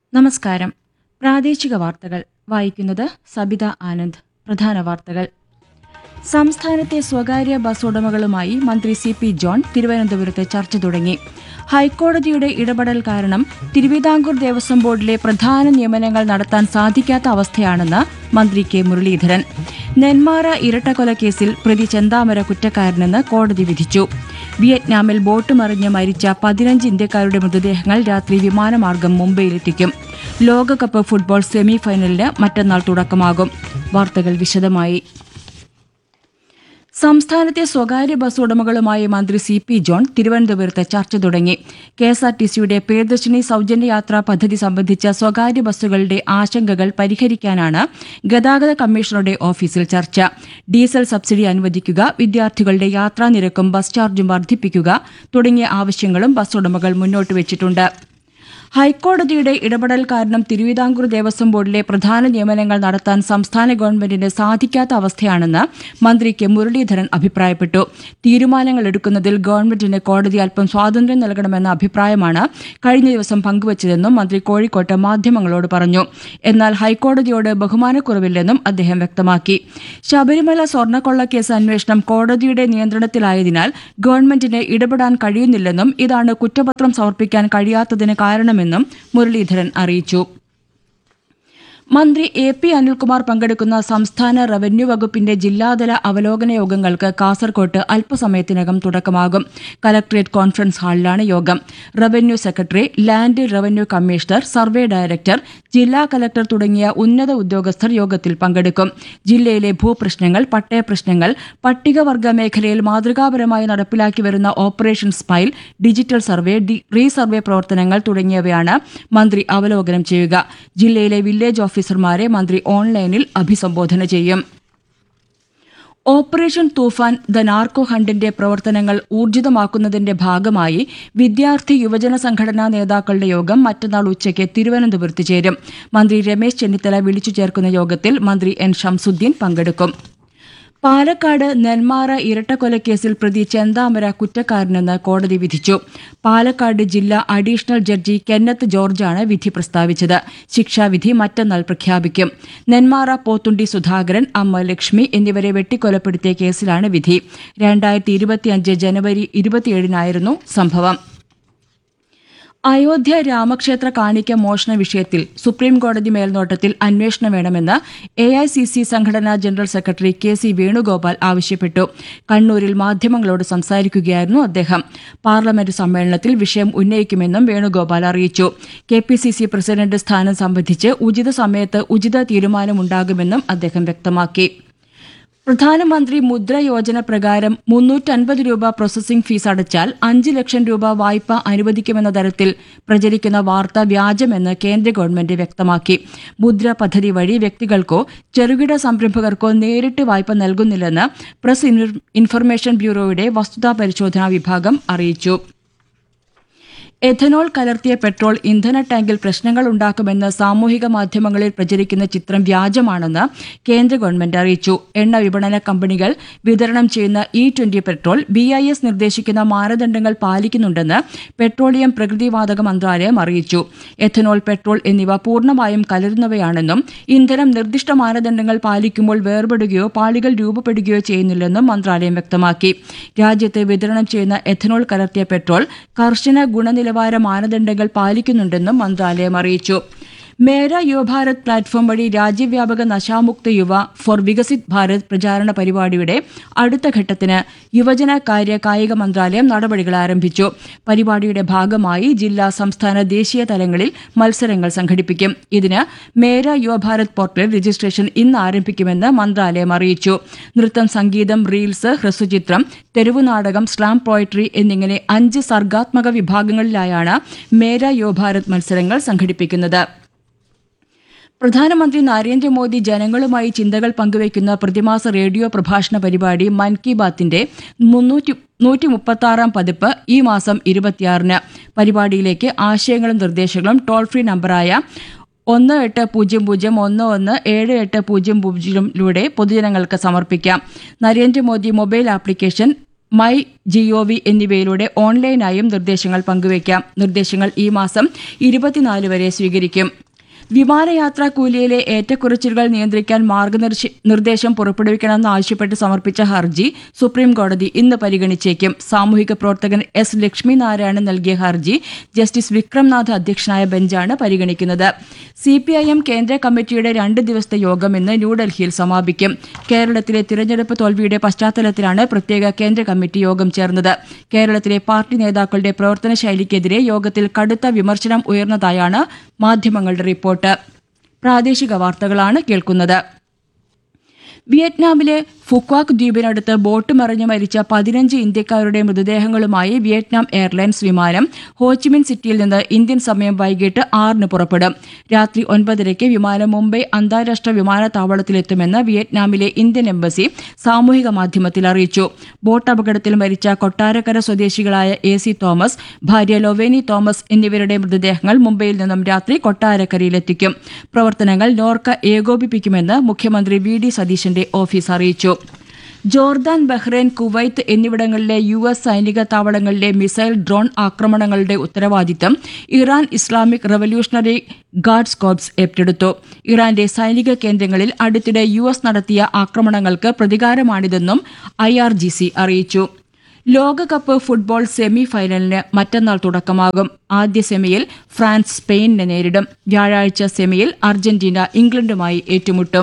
നമസ്കാരം പ്രാദേശിക വാർത്തകൾ വായിക്കുന്നത് സബിത ആനന്ദ് പ്രധാന വാർത്തകൾ സംസ്ഥാനത്തെ സ്വകാര്യ ബസ് ഉടമകളുമായി മന്ത്രി സി പി ജോൺ തിരുവനന്തപുരത്ത് ചർച്ച തുടങ്ങി ഹൈക്കോടതിയുടെ ഇടപെടൽ കാരണം തിരുവിതാംകൂർ ദേവസ്വം ബോർഡിലെ പ്രധാന നിയമനങ്ങൾ നടത്താൻ സാധിക്കാത്ത അവസ്ഥയാണെന്ന് മന്ത്രി കെ മുരളീധരൻ നെന്മാറ ഇരട്ടക്കൊലക്കേസിൽ പ്രതി ചെന്താമര കുറ്റക്കാരനെന്ന് കോടതി വിധിച്ചു വിയറ്റ്നാമിൽ ബോട്ട് മറിഞ്ഞ് മരിച്ച പതിനഞ്ച് ഇന്ത്യക്കാരുടെ മൃതദേഹങ്ങൾ രാത്രി വിമാനമാർഗം മുംബൈയിലെത്തിക്കും ലോകകപ്പ് ഫുട്ബോൾ സെമി ഫൈനലിന് മറ്റന്നാൾ തുടക്കമാകും വാർത്തകൾ വിശദമായി സംസ്ഥാനത്തെ സ്വകാര്യ ബസ് ഉടമകളുമായി മന്ത്രി സി പി ജോൺ തിരുവനന്തപുരത്ത് ചർച്ച തുടങ്ങി കെഎസ്ആർടിസിയുടെ പ്രിയദർശിനി സൌജന്യ യാത്രാ പദ്ധതി സംബന്ധിച്ച സ്വകാര്യ ബസ്സുകളുടെ ആശങ്കകൾ പരിഹരിക്കാനാണ് ഗതാഗത കമ്മീഷണറുടെ ഓഫീസിൽ ചർച്ച ഡീസൽ സബ്സിഡി അനുവദിക്കുക വിദ്യാർത്ഥികളുടെ യാത്രാ നിരക്കും ബസ് ചാർജും വർദ്ധിപ്പിക്കുക തുടങ്ങിയ ആവശ്യങ്ങളും ബസ് ഉടമകൾ മുന്നോട്ട് വെച്ചിട്ടുണ്ട് ഹൈക്കോടതിയുടെ ഇടപെടൽ കാരണം തിരുവിതാംകൂർ ദേവസ്വം ബോർഡിലെ പ്രധാന നിയമനങ്ങൾ നടത്താൻ സംസ്ഥാന ഗവൺമെന്റിന് സാധിക്കാത്ത അവസ്ഥയാണെന്ന് മന്ത്രി കെ മുരളീധരൻ അഭിപ്രായപ്പെട്ടു തീരുമാനങ്ങൾ എടുക്കുന്നതിൽ ഗവൺമെന്റിന് കോടതി അല്പം സ്വാതന്ത്ര്യം നൽകണമെന്ന അഭിപ്രായമാണ് കഴിഞ്ഞ ദിവസം പങ്കുവച്ചതെന്നും മന്ത്രി കോഴിക്കോട്ട് മാധ്യമങ്ങളോട് പറഞ്ഞു എന്നാൽ ഹൈക്കോടതിയോട് ബഹുമാനക്കുറവില്ലെന്നും അദ്ദേഹം വ്യക്തമാക്കി ശബരിമല സ്വർണ്ണക്കൊള്ളക്കേസ് അന്വേഷണം കോടതിയുടെ നിയന്ത്രണത്തിലായതിനാൽ ഗവൺമെന്റിന് ഇടപെടാൻ കഴിയുന്നില്ലെന്നും ഇതാണ് കുറ്റപത്രം സമർപ്പിക്കാൻ കഴിയാത്തതിന് കാരണമെന്നും മുരളീധരൻ അറിയിച്ചു മന്ത്രി എ പി അനിൽകുമാർ പങ്കെടുക്കുന്ന സംസ്ഥാന റവന്യൂ വകുപ്പിന്റെ ജില്ലാതല അവലോകന യോഗങ്ങൾക്ക് കാസർകോട്ട് അല്പസമയത്തിനകം തുടക്കമാകും കലക്ട്രേറ്റ് കോൺഫറൻസ് ഹാളിലാണ് യോഗം revenue secretary land revenue commissioner survey director ജില്ലാ കലക്ടർ തുടങ്ങിയ ഉന്നത ഉദ്യോഗസ്ഥർ യോഗത്തിൽ പങ്കെടുക്കും ജില്ലയിലെ ഭൂപ്രശ്നങ്ങൾ പട്ടയപ്രശ്നങ്ങൾ പട്ടികവർഗ മേഖലയിൽ മാതൃകാപരമായി നടപ്പിലാക്കി വരുന്ന operation smile digital survey resurvey പ്രവർത്തനങ്ങൾ തുടങ്ങിയവയാണ് മന്ത്രി അവലോകനം ചെയ്യുക ജില്ലയിലെ വില്ലേജ് ഓഫീസർമാരെ മന്ത്രി ഓൺലൈനിൽ അഭിസംബോധന ചെയ്യും ഓപ്പറേഷൻ തൂഫാൻ ദ നാർക്കോ ഹണ്ടിന്റെ പ്രവർത്തനങ്ങൾ ഊർജിതമാക്കുന്നതിന്റെ ഭാഗമായി വിദ്യാർത്ഥി യുവജന സംഘടനാ നേതാക്കളുടെ യോഗം മറ്റന്നാൾ ഉച്ചയ്ക്ക് തിരുവനന്തപുരത്ത് ചേരും മന്ത്രി രമേശ് ചെന്നിത്തല വിളിച്ചു ചേർക്കുന്ന യോഗത്തിൽ മന്ത്രി എൻ ഷംസുദ്ദീൻ പങ്കെടുക്കും പാലക്കാട് നെന്മാറ ഇരട്ടക്കൊലക്കേസിൽ പ്രതി ചെന്താമര കുറ്റക്കാരനെന്ന് കോടതി വിധിച്ചു പാലക്കാട് ജില്ലാ അഡീഷണൽ ജഡ്ജി കെന്നത്ത് ജോർജാണ് വിധി പ്രസ്താവിച്ചത് ശിക്ഷാവിധി മറ്റന്നാൾ പ്രഖ്യാപിക്കും നെന്മാറ പോത്തുണ്ടി സുധാകരൻ അമ്മ ലക്ഷ്മി എന്നിവരെ വെട്ടിക്കൊലപ്പെടുത്തിയ കേസിലാണ് വിധി രണ്ടായിരത്തി ഇരുപത്തിയഞ്ച് ജനുവരി ഇരുപത്തിയേഴിനായിരുന്നു സംഭവം അയോധ്യ രാമക്ഷേത്ര കാണിക്ക മോഷണ വിഷയത്തിൽ സുപ്രീംകോടതി മേൽനോട്ടത്തിൽ അന്വേഷണം വേണമെന്ന് എ ഐ സി സി സംഘടനാ general secretary K C Venugopal ആവശ്യപ്പെട്ടു കണ്ണൂരിൽ മാധ്യമങ്ങളോട് സംസാരിക്കുകയായിരുന്നു അദ്ദേഹം പാർലമെന്റ് സമ്മേളനത്തിൽ വിഷയം ഉന്നയിക്കുമെന്നും വേണുഗോപാൽ അറിയിച്ചു K P C C president സ്ഥാനം സംബന്ധിച്ച് ഉചിത സമയത്ത് ഉചിത തീരുമാനമുണ്ടാകുമെന്നും അദ്ദേഹം വ്യക്തമാക്കി പ്രധാനമന്ത്രി മുദ്ര യോജന പ്രകാരം മുന്നൂറ്റൻപത് രൂപ പ്രോസസിംഗ് ഫീസ് അടച്ചാൽ അഞ്ച് ലക്ഷം രൂപ വായ്പ അനുവദിക്കുമെന്ന തരത്തിൽ പ്രചരിക്കുന്ന വാർത്ത വ്യാജമെന്ന് കേന്ദ്ര ഗവൺമെന്റ് വ്യക്തമാക്കി മുദ്ര പദ്ധതി വഴി വ്യക്തികൾക്കോ ചെറുകിട സംരംഭകർക്കോ നേരിട്ട് വായ്പ നൽകുന്നില്ലെന്ന് പ്രസ് ഇൻഫർമേഷൻ ബ്യൂറോയുടെ വസ്തുതാ പരിശോധനാ വിഭാഗം അറിയിച്ചു എഥനോൾ കലർത്തിയ പെട്രോൾ ഇന്ധന ടാങ്കിൽ പ്രശ്നങ്ങൾ ഉണ്ടാക്കുമെന്ന് സാമൂഹിക മാധ്യമങ്ങളിൽ പ്രചരിക്കുന്ന ചിത്രം വ്യാജമാണെന്ന് കേന്ദ്ര ഗവൺമെന്റ് അറിയിച്ചു എണ്ണ വിപണന കമ്പനികൾ വിതരണം ചെയ്യുന്ന E twenty petrol B I S നിർദ്ദേശിക്കുന്ന മാനദണ്ഡങ്ങൾ പാലിക്കുന്നുണ്ടെന്ന് പെട്രോളിയം പ്രകൃതിവാതക മന്ത്രാലയം അറിയിച്ചു എഥനോൾ പെട്രോൾ എന്നിവ പൂർണ്ണമായും കലരുന്നവയാണെന്നും ഇന്ധനം നിർദ്ദിഷ്ട മാനദണ്ഡങ്ങൾ പാലിക്കുമ്പോൾ വേർപെടുകയോ പാളികൾ രൂപപ്പെടുകയോ ചെയ്യുന്നില്ലെന്നും മന്ത്രാലയം വ്യക്തമാക്കി രാജ്യത്ത് വിതരണം ചെയ്യുന്ന എഥനോൾ കലർത്തിയ പെട്രോൾ കർശന ഗുണനില നിലവാര മാനദണ്ഡങ്ങൾ പാലിക്കുന്നുണ്ടെന്നും മന്ത്രാലയം അറിയിച്ചു മേര യുവഭാരത് പ്ലാറ്റ്ഫോം വഴി രാജ്യവ്യാപക നശാമുക്ത യുവ ഫോർ വികസിത് ഭാരത് പ്രചാരണ പരിപാടിയുടെ അടുത്ത ഘട്ടത്തിന് യുവജന കാര്യ കായിക മന്ത്രാലയം നടപടികൾ ആരംഭിച്ചു പരിപാടിയുടെ ഭാഗമായി ജില്ലാ സംസ്ഥാന ദേശീയ തലങ്ങളിൽ മത്സരങ്ങൾ സംഘടിപ്പിക്കും ഇതിന് മേര യുവഭാരത് പോർട്ടൽ രജിസ്ട്രേഷൻ ഇന്ന് ആരംഭിക്കുമെന്ന് മന്ത്രാലയം അറിയിച്ചു നൃത്തം സംഗീതം റീൽസ് ഹ്രസ്വചിത്രം തെരുവുനാടകം സ്ലാം പോയട്രി എന്നിങ്ങനെ അഞ്ച് സർഗാത്മക വിഭാഗങ്ങളിലായാണ് മേര യുവഭാരത് മത്സരങ്ങൾ സംഘടിപ്പിക്കുന്നത് പ്രധാനമന്ത്രി നരേന്ദ്രമോദി ജനങ്ങളുമായി ചിന്തകൾ പങ്കുവയ്ക്കുന്ന പ്രതിമാസ റേഡിയോ പ്രഭാഷണ പരിപാടി മൻ കി ബാത്തിന്റെ മുന്നൂറ്റി നൂറ്റി മുപ്പത്താറാം പതിപ്പ് ഈ മാസം ഇരുപത്തിയാറിന് പരിപാടിയിലേക്ക് ആശയങ്ങളും നിർദ്ദേശങ്ങളും ടോൾ ഫ്രീ നമ്പറായ ഒന്ന് എട്ട് പൂജ്യം പൂജ്യം ഒന്ന് ഒന്ന് ഏഴ് എട്ട് പൂജ്യം പൂജ്യമിലൂടെ പൊതുജനങ്ങൾക്ക് സമർപ്പിക്കാം Narendra Modi mobile application my GOV എന്നിവയിലൂടെ ഓൺലൈനായും നിർദ്ദേശങ്ങൾ പങ്കുവയ്ക്കാം നിർദ്ദേശങ്ങൾ ഈ മാസം ഇരുപത്തിനാല് വരെ സ്വീകരിക്കും വിമാനയാത്രാ കൂലിയിലെ ഏറ്റക്കുറച്ചിലുകൾ നിയന്ത്രിക്കാൻ മാർഗനിർശ- നിർദ്ദേശം പുറപ്പെടുവിക്കണമെന്ന് ആവശ്യപ്പെട്ട് സമർപ്പിച്ച ഹർജി സുപ്രീം കോടതി ഇന്ന് പരിഗണിച്ചേക്കും സാമൂഹിക പ്രവർത്തകൻ എസ് ലക്ഷ്മി നാരായണൻ നൽകിയ ഹർജി ജസ്റ്റിസ് വിക്രംനാഥ് അധ്യക്ഷനായ ബെഞ്ചാണ് പരിഗണിക്കുന്നത് സിപിഐഎം കേന്ദ്ര കമ്മിറ്റിയുടെ രണ്ട് ദിവസത്തെ യോഗം ഇന്ന് ന്യൂഡൽഹിയിൽ സമാപിക്കും കേരളത്തിലെ തിരഞ്ഞെടുപ്പ് തോൽവിയുടെ പശ്ചാത്തലത്തിലാണ് പ്രത്യേക കേന്ദ്ര കമ്മിറ്റി യോഗം ചേർന്നത് കേരളത്തിലെ പാർട്ടി നേതാക്കളുടെ പ്രവർത്തന ശൈലിക്കെതിരെ യോഗത്തിൽ കടുത്ത വിമർശനം ഉയർന്നതായാണ് മാധ്യമങ്ങളുടെ റിപ്പോർട്ട് പ്രാദേശിക വാർത്തകളാണ് കേൾക്കുന്നത് വിയറ്റ്നാമിലെ ഫുക്വാക് ദ്വീപിനടുത്ത് ബോട്ട് മറിഞ്ഞ് മരിച്ച പതിനഞ്ച് ഇന്ത്യക്കാരുടെ മൃതദേഹങ്ങളുമായി വിയറ്റ്നാം എയർലൈൻസ് വിമാനം ഹോച്ചിമിൻ സിറ്റിയിൽ നിന്ന് ഇന്ത്യൻ സമയം വൈകിട്ട് ആറിന് പുറപ്പെടും രാത്രി ഒൻപതരയ്ക്ക് വിമാനം മുംബൈ അന്താരാഷ്ട്ര വിമാനത്താവളത്തിലെത്തുമെന്ന് വിയറ്റ്നാമിലെ ഇന്ത്യൻ എംബസി സാമൂഹിക മാധ്യമത്തിൽ അറിയിച്ചു ബോട്ട് അപകടത്തിൽ മരിച്ച കൊട്ടാരക്കര സ്വദേശികളായ എ സി തോമസ് ഭാര്യ ലൊവേനി തോമസ് എന്നിവരുടെ മൃതദേഹങ്ങൾ മുംബൈയിൽ നിന്നും രാത്രി കൊട്ടാരക്കരയിലെത്തിക്കും പ്രവർത്തനങ്ങൾ നോർക്ക ഏകോപിപ്പിക്കുമെന്ന് മുഖ്യമന്ത്രി വി ഡി സതീശന്റെ ഓഫീസ് അറിയിച്ചു ജോർദാൻ ബഹ്റൈൻ കുവൈത്ത് എന്നിവിടങ്ങളിലെ യു എസ് സൈനിക താവളങ്ങളിലെ മിസൈൽ ഡ്രോൺ ആക്രമണങ്ങളുടെ ഉത്തരവാദിത്തം Iran Islamic revolutionary guards corps ഏറ്റെടുത്തു ഇറാന്റെ സൈനിക കേന്ദ്രങ്ങളിൽ അടുത്തിടെ യു എസ് നടത്തിയ ആക്രമണങ്ങൾക്ക് പ്രതികാരമാണിതെന്നും ഐ ആർ ജി സി അറിയിച്ചു ലോകകപ്പ് ഫുട്ബോൾ സെമി ഫൈനലിന് മറ്റന്നാൾ തുടക്കമാകും ആദ്യ സെമിയിൽ ഫ്രാൻസ് സ്പെയിനിനെ നേരിടും വ്യാഴാഴ്ച സെമിയിൽ അർജന്റീന ഇംഗ്ലണ്ടുമായി ഏറ്റുമുട്ടും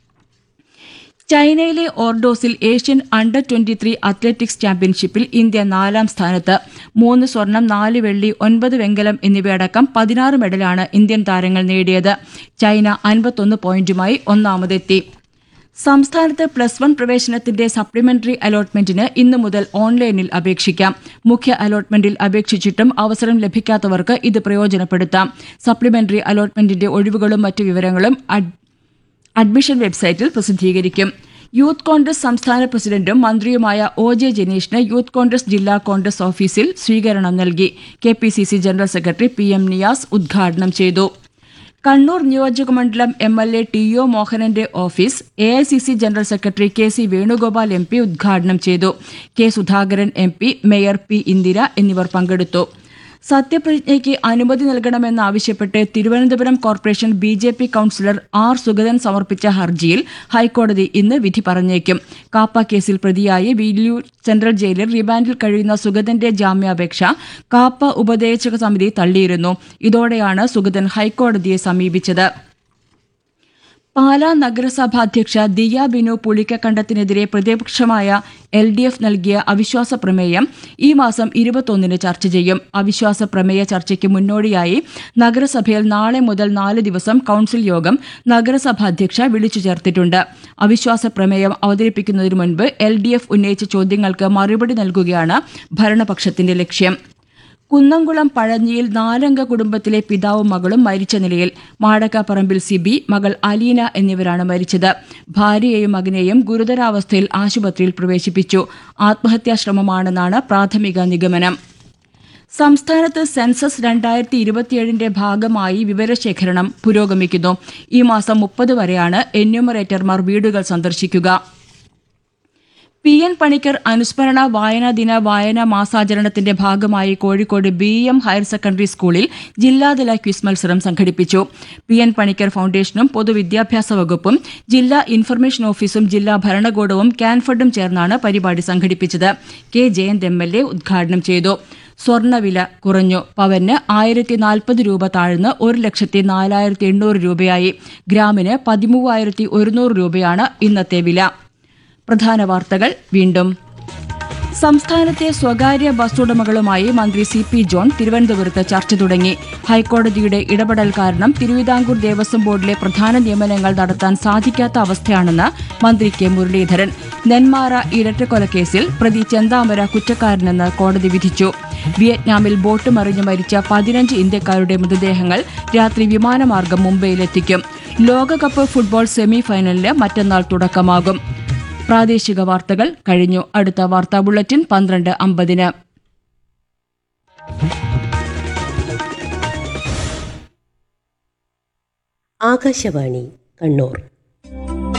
ചൈനയിലെ ഓർഡോസിൽ Asian under twenty three athletics ചാമ്പ്യൻഷിപ്പിൽ ഇന്ത്യ നാലാം സ്ഥാനത്ത് മൂന്ന് സ്വർണം നാല് വെള്ളി ഒൻപത് വെങ്കലം എന്നിവയടക്കം പതിനാറ് മെഡലാണ് ഇന്ത്യൻ താരങ്ങൾ നേടിയത് ചൈന അൻപത്തൊന്ന് പോയിന്റുമായി ഒന്നാമതെത്തി സംസ്ഥാനത്ത് പ്ലസ് വൺ പ്രവേശനത്തിന്റെ സപ്ലിമെന്ററി അലോട്ട്മെന്റിന് ഇന്നു മുതൽ ഓൺലൈനിൽ അപേക്ഷിക്കാം മുഖ്യ അലോട്ട്മെന്റിൽ അപേക്ഷിച്ചിട്ടും അവസരം ലഭിക്കാത്തവർക്ക് ഇത് പ്രയോജനപ്പെടുത്താം സപ്ലിമെന്ററി അലോട്ട്മെന്റിന്റെ ഒഴിവുകളും മറ്റു വിവരങ്ങളും അഡ് അഡ്മിഷൻ വെബ്സൈറ്റിൽ പ്രസിദ്ധീകരിക്കും യൂത്ത് കോൺഗ്രസ് സംസ്ഥാന പ്രസിഡന്റും മന്ത്രിയുമായ ഒ ജെ ജനീഷിന് യൂത്ത് കോൺഗ്രസ് ജില്ലാ കോൺഗ്രസ് ഓഫീസിൽ സ്വീകരണം നൽകി K P C C general secretary P M Niyas ഉദ്ഘാടനം ചെയ്തു കണ്ണൂർ നിയോജകമണ്ഡലം M L A T O മോഹനന്റെ office A I C C general secretary K C Venugopal M P ഉദ്ഘാടനം ചെയ്തു K Sudhakaran M P mayor P Indira എന്നിവർ പങ്കെടുത്തു സത്യപ്രതിജ്ഞയ്ക്ക് അനുമതി നൽകണമെന്നാവശ്യപ്പെട്ട് Thiruvananthapuram corporation B J P councillor R Sugathan സമർപ്പിച്ച ഹർജിയിൽ ഹൈക്കോടതി ഇന്ന് വിധി പറഞ്ഞേക്കും കാപ്പ കേസിൽ പ്രതിയായി വില്യൂർ സെൻട്രൽ ജയിലിൽ റിമാൻഡിൽ കഴിയുന്ന സുഗതന്റെ ജാമ്യാപേക്ഷ കാപ്പ ഉപദേശക സമിതി തള്ളിയിരുന്നു ഇതോടെയാണ് സുഗതൻ ഹൈക്കോടതിയെ സമീപിച്ചത് പാലാ നഗരസഭാധ്യക്ഷ ദിയ ബിനു പുളിക്കക്കണ്ടത്തിനെതിരെ പ്രതിപക്ഷമായ എൽ ഡി എഫ് നൽകിയ അവിശ്വാസ പ്രമേയം ഈ മാസം ഇരുപത്തൊന്നിന് ചർച്ച ചെയ്യും അവിശ്വാസ പ്രമേയ ചർച്ചയ്ക്ക് മുന്നോടിയായി നഗരസഭയിൽ നാളെ മുതൽ നാല് ദിവസം കൌൺസിൽ യോഗം നഗരസഭാധ്യക്ഷ വിളിച്ചു ചേർത്തിട്ടുണ്ട് അവിശ്വാസ പ്രമേയം അവതരിപ്പിക്കുന്നതിനു മുൻപ് എൽ ഡി എഫ് ഉന്നയിച്ച ചോദ്യങ്ങൾക്ക് മറുപടി നൽകുകയാണ് ഭരണപക്ഷത്തിന്റെ ലക്ഷ്യം കുന്നംകുളം പഴഞ്ഞിയിൽ നാലംഗ കുടുംബത്തിലെ പിതാവും മകളും മരിച്ച നിലയിൽ മാടക്കാപ്പറമ്പിൽ സിബി മകൾ അലീന എന്നിവരാണ് മരിച്ചത് ഭാര്യയെയും മകനെയും ഗുരുതരാവസ്ഥയിൽ ആശുപത്രിയിൽ പ്രവേശിപ്പിച്ചു ആത്മഹത്യാശ്രമമാണെന്നാണ് പ്രാഥമിക നിഗമനം സംസ്ഥാനത്ത് സെൻസസ് രണ്ടായിരത്തി ഇരുപത്തിയേഴിന്റെ ഭാഗമായി വിവരശേഖരണം പുരോഗമിക്കുന്നു ഈ മാസം മുപ്പത് വരെയാണ് എന്യൂമറേറ്റർമാർ വീടുകൾ സന്ദർശിക്കുക പി എൻ പണിക്കർ അനുസ്മരണ വായനാ ദിന വായനാ മാസാചരണത്തിന്റെ ഭാഗമായി Kozhikode B M higher secondary സ്കൂളിൽ ജില്ലാതല ക്വിസ് മത്സരം സംഘടിപ്പിച്ചു പി എൻ പണിക്കർ ഫൌണ്ടേഷനും പൊതുവിദ്യാഭ്യാസ വകുപ്പും ജില്ലാ ഇൻഫർമേഷൻ ഓഫീസും ജില്ലാ ഭരണകൂടവും കാൻഫഡും ചേർന്നാണ് പരിപാടി സംഘടിപ്പിച്ചത് K Jayanth M L A ഉദ്ഘാടനം ചെയ്തു സ്വർണ്ണവില കുറഞ്ഞു പവന് ആയിരത്തി നാൽപ്പത് രൂപ താഴ്ന്ന് ഒരു ലക്ഷത്തി നാലായിരത്തി എണ്ണൂറ് രൂപയായി ഗ്രാമിന് പതിമൂവായിരത്തി ഒരുന്നൂറ് രൂപയാണ് ഇന്നത്തെ വില പ്രധാന വാർത്തകൾ വീണ്ടും സംസ്ഥാനത്തെ സ്വകാര്യ ബസ് ഉടമകളുമായി മന്ത്രി സി പി ജോൺ തിരുവനന്തപുരത്ത് ചർച്ച തുടങ്ങി ഹൈക്കോടതിയുടെ ഇടപെടൽ കാരണം തിരുവിതാംകൂർ ദേവസ്വം ബോർഡിലെ പ്രധാന നിയമനങ്ങൾ നടത്താൻ സാധിക്കാത്ത അവസ്ഥയാണെന്ന് മന്ത്രി കെ മുരളീധരൻ നെന്മാറ ഇരട്ടക്കൊലക്കേസിൽ പ്രതി ചെന്താമര കുറ്റക്കാരനെന്ന് കോടതി വിധിച്ചു വിയറ്റ്നാമിൽ ബോട്ട് മറിഞ്ഞ് മരിച്ച പതിനഞ്ച് ഇന്ത്യക്കാരുടെ മൃതദേഹങ്ങൾ രാത്രി വിമാനമാർഗം മുംബൈയിലെത്തിക്കും ലോകകപ്പ് ഫുട്ബോൾ സെമി ഫൈനലിന് മറ്റന്നാൾ തുടക്കമാകും പ്രാദേശിക വാർത്തകൾ കഴിഞ്ഞു അടുത്ത വാർത്താ ബുള്ളറ്റിൻ പന്ത്രണ്ട് അമ്പതിന് ആകാശവാണി കണ്ണൂർ